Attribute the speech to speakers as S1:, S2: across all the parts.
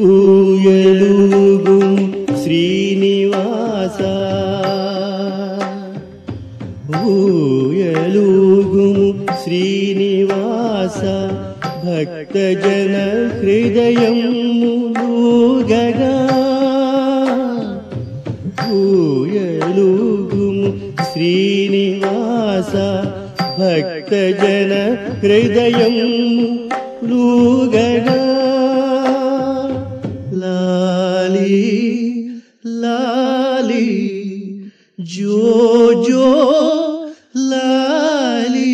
S1: ఊయలుగు శ్రీనివాస ఊయలుగు శ్రీనివాస భక్తజన హృదయములుగగా ఊయలుగు శ్రీనివాస భక్తజన హృదయములుగగా లాలి లాలి జో జో లాలి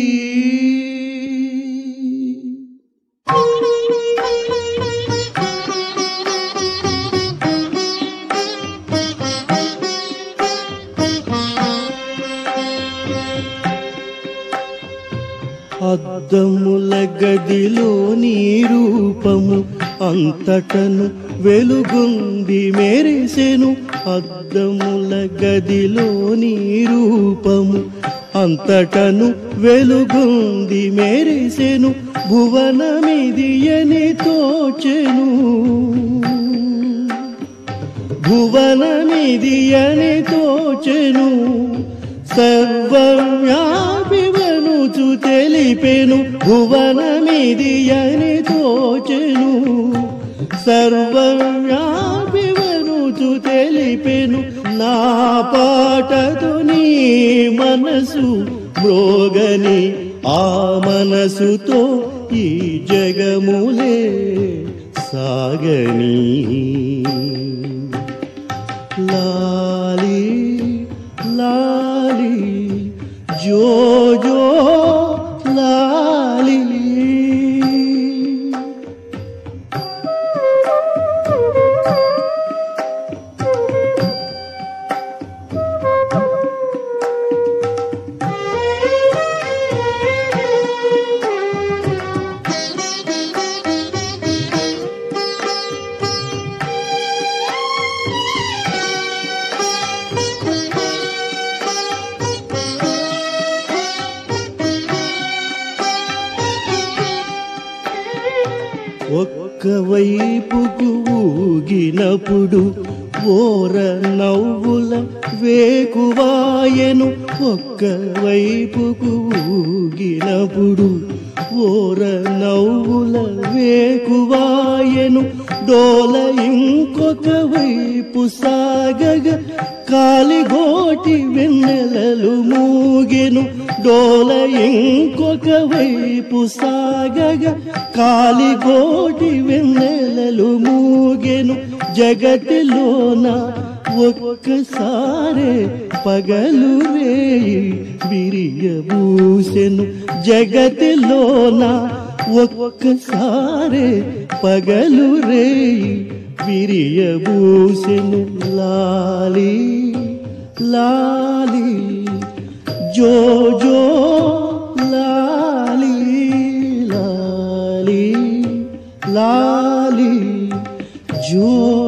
S1: అద్దముల గదిలో నీ రూపము అంతటను వెలుగుంది మెరిసెను అద్దముల గదిలో నీ రూపము అంతటను వెలుగుంది మెరిసెను భువనమిదియని తోచెను భువనమిదియని తోచెను సర్వవ్యాపివనుచు తెలిపెను భువనమిదియని తోచెను సర్వవ్యాపివనుచు తెలిపెను నా పాటతో నీ మనసు మ్రోగని ఆ మనసుతో ఈ జగములే సాగని లాలి లాలి జో జో లాలి ఒక్క వైపుకు ఊగినప్పుడు ఓర నవ్వుల వేకువాయను ఒక్క వైపుకు ఊగినప్పుడు ఓర నవ్వుల వేకువాయను డోల ఇంకొక వైపు సాగగ కాలిగోటి వెన్నెలలు మూగెను డోల ఇంకొక వైపు సాగగ కాలిగోటి వెన్నెలలు మూగెను జగతిలోన ఒక్కసారే పగలు రేయి విరియబూసెను జగతిలోన ఒక్కసారే పగలు రేయి విరియబూసెను లాలి లాలి జో జో లాలి లాలి లాలి జో